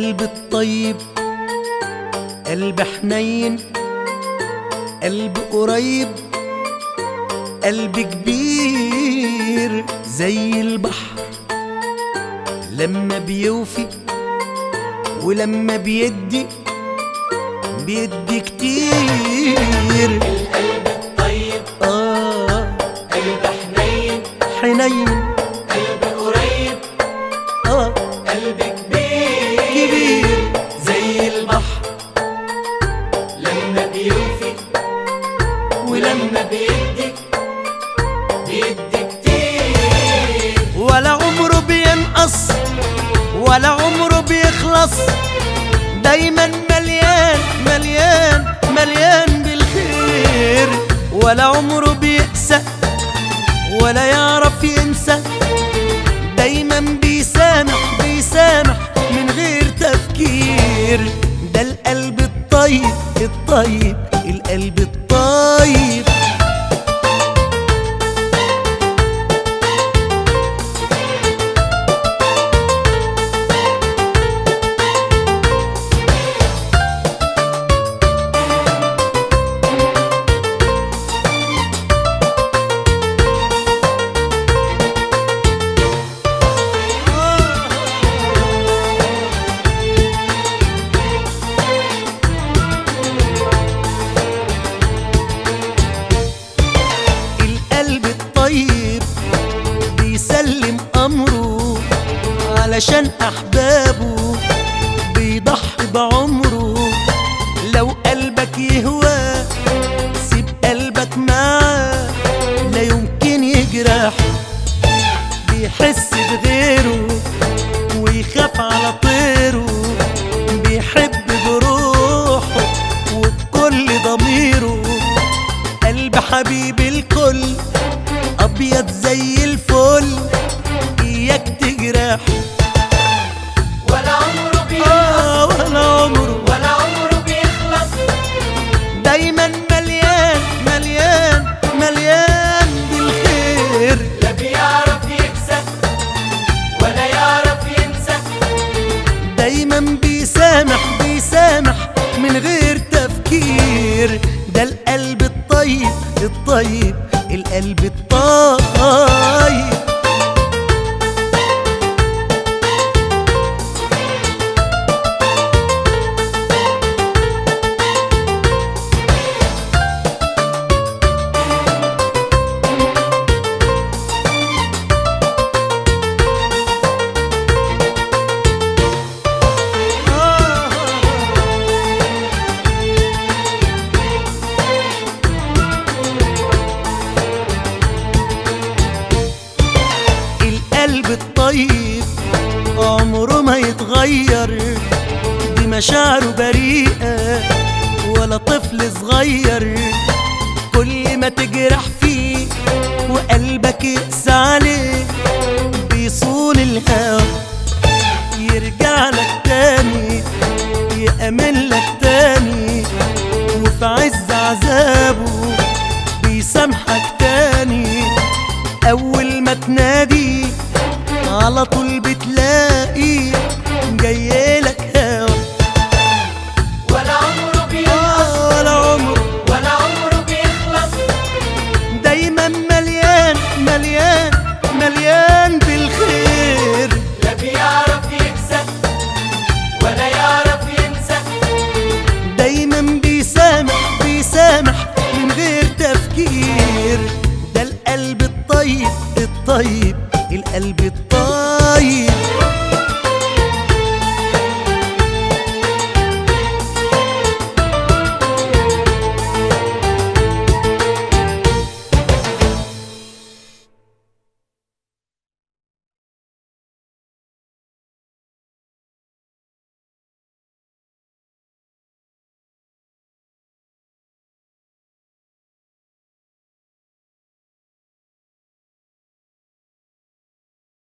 القلب الطيب قلب حنين قلب قريب قلب كبير زي البحر لما بيوفي ولما بيدي بيدي كتير القلب الطيب آه قلب حنين حنين قلب قريب آه قلب كبير كبير زي البحر لما بيوفي ولما بيدي بيدي كتير ولا عمره بينقص ولا عمره بيخلص دايما مليان مليان مليان بالخير ولا عمره بيقسى ولا يعرف ينسى دايما بيسامح بيسامح من غير تفكير ده القلب الطيب الطيب القلب الطيب القلب الطيب بيسلم أمره علشان أحبابه بيضحي بعمره لو قلبك يهوى سيب قلبك معاه لا يمكن يجرح بيحس بغيره ويخاف على طيره بيحب بروحه وبكل ضميره قلب حبيب الكل ابيض زي الفل اياك تجرح ولا عمره بيخلص آه ولا عمره ولا عمره بيخلص دايما مليان مليان مليان بالخير لا بيعرف يكسب ولا يعرف ينسى دايما بيسامح بيسامح من غير تفكير ده القلب الطيب الطيب القلب الطيب القلب الطيب عمره ما يتغير دي مشاعره بريئة ولا طفل صغير كل ما تجرح فيه وقلبك يقسى عليه بيصون الهوى يرجع لك تاني يأمن لك تاني وفي عز عذابه بيسامحك تاني أول ما تنادي على طول